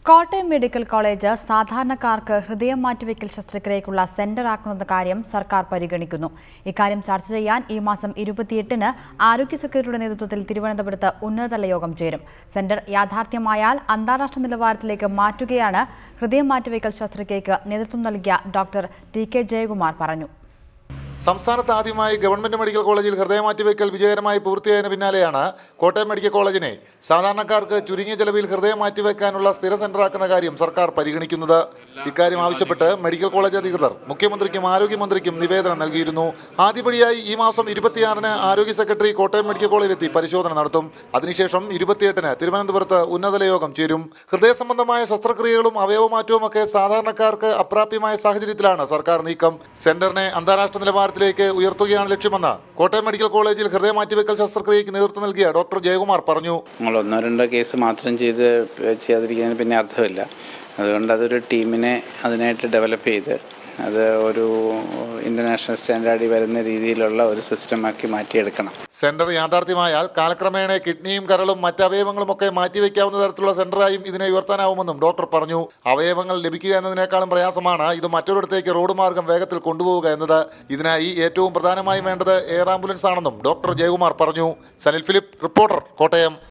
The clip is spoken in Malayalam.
കോട്ടയം മെഡിക്കൽ കോളേജ് സാധാരണക്കാർക്ക് ഹൃദയം മാറ്റിവെക്കൽ ശസ്ത്രക്രിയയ്ക്കുള്ള സെന്റർ ആക്കുന്ന കാര്യം സർക്കാർ പരിഗണിക്കുന്നു ഇക്കാര്യം ചർച്ച ചെയ്യാൻ ഈ മാസം ഇരുപത്തിയെട്ടിന് ആരോഗ്യ സെക്രട്ടറിയുടെ നേതൃത്വത്തിൽ തിരുവനന്തപുരത്ത് ഉന്നതതല യോഗം ചേരും സെന്റർ യാഥാർത്ഥ്യമായാൽ അന്താരാഷ്ട്ര നിലവാരത്തിലേക്ക് മാറ്റുകയാണ് ഹൃദയം മാറ്റിവെക്കൽ ശസ്ത്രക്രിയയ്ക്ക് നേതൃത്വം നൽകിയ ഡോക്ടർ ടി കെ ജയകുമാർ പറഞ്ഞു സംസ്ഥാനത്ത് ആദ്യമായി ഗവൺമെന്റ് മെഡിക്കൽ കോളേജിൽ ഹൃദയമാറ്റിവെക്കൽ വിജയകരമായി പൂർത്തിയായതിനു പിന്നാലെയാണ് കോട്ടയം മെഡിക്കൽ കോളേജിനെ സാധാരണക്കാർക്ക് ചുരുങ്ങിയ ചെലവിൽ ഹൃദയം മാറ്റിവെക്കാനുള്ള സ്ഥിര സെന്ററാക്കുന്ന കാര്യം സർക്കാർ പരിഗണിക്കുന്നത് ഇക്കാര്യം ആവശ്യപ്പെട്ട് മെഡിക്കൽ കോളേജ് അധികൃതർ മുഖ്യമന്ത്രിക്കും ആരോഗ്യമന്ത്രിക്കും നിവേദനം നൽകിയിരുന്നു ആദ്യപടിയായി ഈ മാസം ഇരുപത്തിയാറിന് ആരോഗ്യ സെക്രട്ടറി കോട്ടയം മെഡിക്കൽ കോളേജിലെത്തി പരിശോധന നടത്തും അതിനുശേഷം ഇരുപത്തിയെട്ടിന് തിരുവനന്തപുരത്ത് ഉന്നതതല യോഗം ചേരും ഹൃദയ സംബന്ധമായ ശസ്ത്രക്രിയകളും അവയവമാറ്റവും ഒക്കെ സാധാരണക്കാർക്ക് അപ്രാപ്യമായ സാഹചര്യത്തിലാണ് സർക്കാർ നീക്കം സെന്ററിനെ അന്താരാഷ്ട്ര നിലവാരത്തിലേക്ക് ഉയർത്തുകയാണ് ലക്ഷ്യമെന്ന് കോട്ടയം മെഡിക്കൽ കോളേജിൽ ഹൃദയ മാറ്റിവെക്കൽ ശസ്ത്രക്രിയയ്ക്ക് നേതൃത്വം നൽകിയ ഡോക്ടർ ജയകുമാർ പറഞ്ഞു നമ്മൾ ഒന്നോ രണ്ടോ കേസ് മാത്രം ചെയ്ത് ചെയ്യാതിരിക്കുന്നതിന് പിന്നെ അർത്ഥമില്ല അതുകൊണ്ട് അതൊരു ടീമിനെ അതിനായിട്ട് ഡെവലപ്പ് ചെയ്ത് അത് ഒരു ഇൻ്റർനാഷണൽ സ്റ്റാൻഡേർഡിൽ വരുന്ന രീതിയിലുള്ള ഒരു സിസ്റ്റമാക്കി മാറ്റിയെടുക്കണം സെന്റർ യാഥാർത്ഥ്യമായാൽ കാലക്രമേണ കിഡ്നിയും കരളും മറ്റ് അവയവങ്ങളും ഒക്കെ മാറ്റിവെക്കാവുന്ന തരത്തിലുള്ള സെന്ററായും ഇതിനെ ഉയർത്താനാവുമെന്നും ഡോക്ടർ പറഞ്ഞു അവയവങ്ങൾ ലഭിക്കുക എന്നതിനേക്കാളും പ്രയാസമാണ് ഇത് മറ്റൊരിടത്തേക്ക് റോഡ് മാർഗം വേഗത്തിൽ കൊണ്ടുപോവുക എന്നത് ഇതിനായി ഏറ്റവും പ്രധാനമായും വേണ്ടത് എയർ ആംബുലൻസ് ആണെന്നും ഡോക്ടർ ജയകുമാർ പറഞ്ഞു സനിൽ ഫിലിപ്പ് റിപ്പോർട്ടർ കോട്ടയം